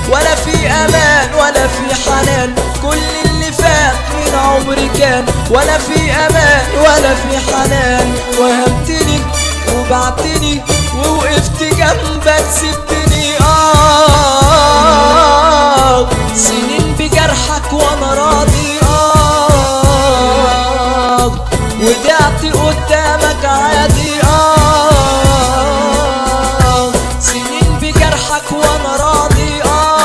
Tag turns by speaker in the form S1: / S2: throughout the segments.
S1: ولا في امان ولا في حنان كل اللي فات من عمري كان ولا في امان ولا في حنان وهمتني وبعتني ووقفت جنبك سبتني اه سنين بجرحك وانا راضي اه ودعت قدامك عادي اه سنين بجرحك وانا راضي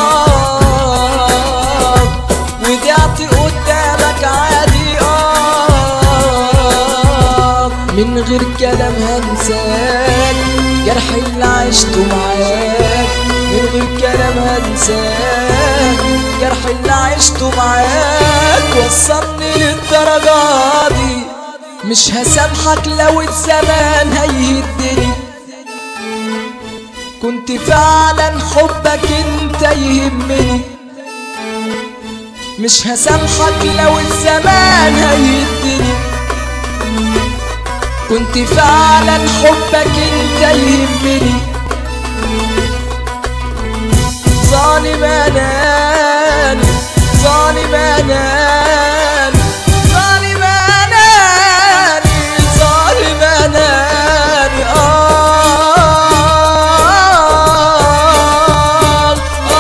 S1: اه ودعت قدامك عادي اه من غير كلام هنساك جرح اللي عشته معاك من غير كلام هنساك جرح اللي عشته معاك وصلني للدرجة دي مش هسامحك لو الزمان هيهدني كنت فعلا حبك انت يهمني مش هسامحك لو الزمان هيهدني كنت فعلا حبك انت يهمني ظالم اناني ظالم اناني ظالم اناني ظالم اناني آه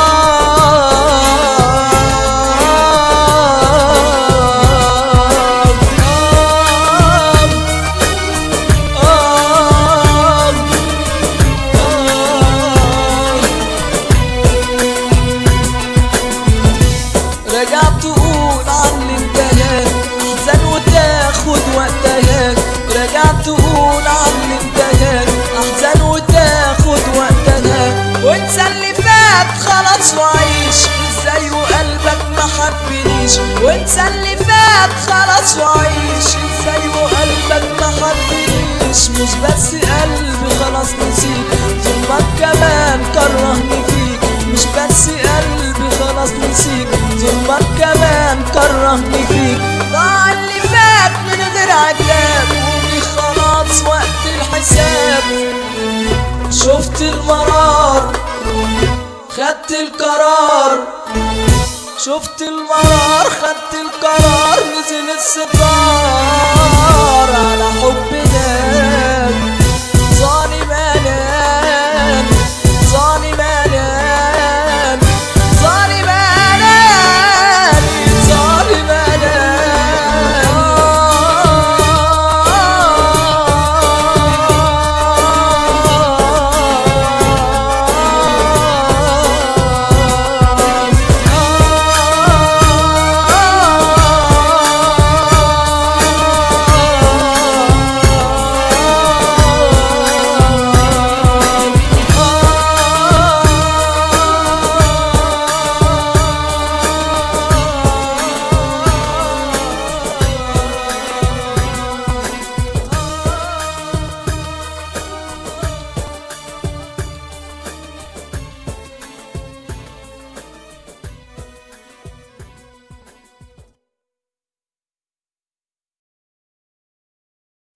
S1: رجعت تقول عن الانتهاك احزن وتاخد وقتها رجعت تقول عن الانتهاك احزن وتاخد وقتها وانسى اللي فات خلاص وعيش ازاي وقلبك ما حبنيش وانسى اللي فات خلاص وعيش ازاي وقلبك ما حبنيش مش بس قلبي خلاص نسيت ظلمك كمان كرهني فيك مش بس قلبي خلاص نسيت ظلمك كمان كرهني فيك ضاع اللي فات من غير عتاب وجي خلاص وقت الحساب شفت المرار خدت القرار شفت المرار خدت القرار نزل الستار على حب